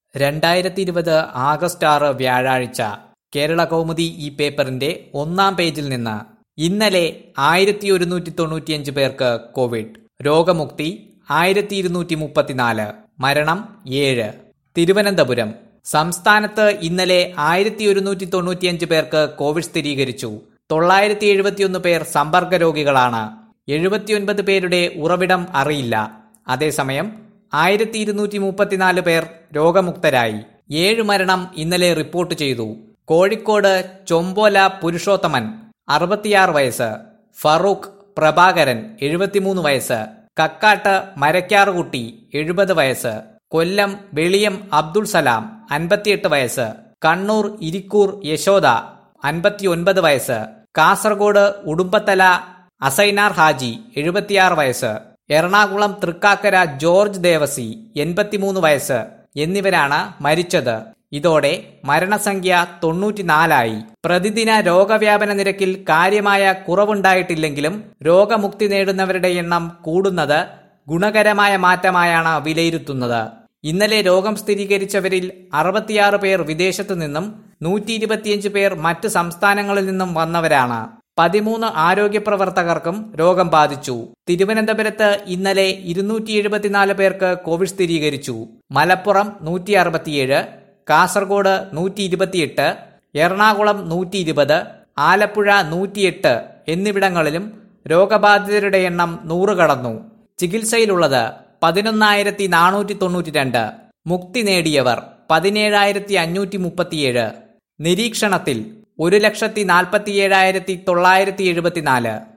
രണ്ടായിരത്തി ഇരുപത് ആഗസ്റ്റ് ആറ് വ്യാഴാഴ്ച കേരള കൗമുദി ഈ പേപ്പറിന്റെ ഒന്നാം പേജിൽ നിന്ന് ഇന്നലെ ആയിരത്തി ഒരുന്നൂറ്റി തൊണ്ണൂറ്റിയഞ്ച് പേർക്ക് കോവിഡ് രോഗമുക്തി ആയിരത്തി ഇരുന്നൂറ്റി മുപ്പത്തിനാല് മരണം ഏഴ് തിരുവനന്തപുരം സംസ്ഥാനത്ത് ഇന്നലെ ആയിരത്തി ഒരുന്നൂറ്റി തൊണ്ണൂറ്റിയഞ്ച് പേർക്ക് കോവിഡ് സ്ഥിരീകരിച്ചു തൊള്ളായിരത്തി എഴുപത്തിയൊന്ന് പേർ സമ്പർക്ക രോഗികളാണ് എഴുപത്തിയൊൻപത് പേരുടെ ഉറവിടം അറിയില്ല അതേസമയം ആയിരത്തി ഇരുന്നൂറ്റി മുപ്പത്തിനാല് പേർ രോഗമുക്തരായി ഏഴ് മരണം ഇന്നലെ റിപ്പോർട്ട് ചെയ്തു കോഴിക്കോട് ചൊമ്പോല പുരുഷോത്തമൻ അറുപത്തിയാറ് വയസ്സ് ഫറൂഖ് പ്രഭാകരൻ എഴുപത്തിമൂന്ന് വയസ്സ് കക്കാട്ട് മരക്കാറുകുട്ടി എഴുപത് വയസ്സ് കൊല്ലം വെളിയം അബ്ദുൾ സലാം അൻപത്തിയെട്ട് വയസ്സ് കണ്ണൂർ ഇരിക്കൂർ യശോദ അൻപത്തിയൊൻപത് വയസ്സ് കാസർഗോഡ് ഉടുമ്പത്തല അസൈനാർ ഹാജി എഴുപത്തിയാറ് വയസ്സ് എറണാകുളം തൃക്കാക്കര ജോർജ് ദേവസി എൺപത്തിമൂന്ന് വയസ്സ് എന്നിവരാണ് മരിച്ചത് ഇതോടെ മരണസംഖ്യ തൊണ്ണൂറ്റിനാലായി പ്രതിദിന രോഗവ്യാപന നിരക്കിൽ കാര്യമായ കുറവുണ്ടായിട്ടില്ലെങ്കിലും രോഗമുക്തി നേടുന്നവരുടെ എണ്ണം കൂടുന്നത് ഗുണകരമായ മാറ്റമായാണ് വിലയിരുത്തുന്നത് ഇന്നലെ രോഗം സ്ഥിരീകരിച്ചവരിൽ അറുപത്തിയാറ് പേർ വിദേശത്തു നിന്നും നൂറ്റി ഇരുപത്തിയഞ്ച് പേർ മറ്റ് സംസ്ഥാനങ്ങളിൽ നിന്നും വന്നവരാണ് പതിമൂന്ന് ആരോഗ്യ പ്രവർത്തകർക്കും രോഗം ബാധിച്ചു തിരുവനന്തപുരത്ത് ഇന്നലെ ഇരുന്നൂറ്റി എഴുപത്തിനാല് പേർക്ക് കോവിഡ് സ്ഥിരീകരിച്ചു മലപ്പുറം നൂറ്റി അറുപത്തിയേഴ് കാസർഗോഡ് നൂറ്റി ഇരുപത്തിയെട്ട് എറണാകുളം നൂറ്റി ഇരുപത് ആലപ്പുഴ നൂറ്റിയെട്ട് എന്നിവിടങ്ങളിലും രോഗബാധിതരുടെ എണ്ണം നൂറ് കടന്നു ചികിത്സയിലുള്ളത് പതിനൊന്നായിരത്തി നാനൂറ്റി തൊണ്ണൂറ്റി രണ്ട് മുക്തി നേടിയവർ പതിനേഴായിരത്തി അഞ്ഞൂറ്റി മുപ്പത്തിയേഴ് നിരീക്ഷണത്തിൽ ഒരു ലക്ഷത്തി നാൽപ്പത്തിയേഴായിരത്തി തൊള്ളായിരത്തി എഴുപത്തിനാല്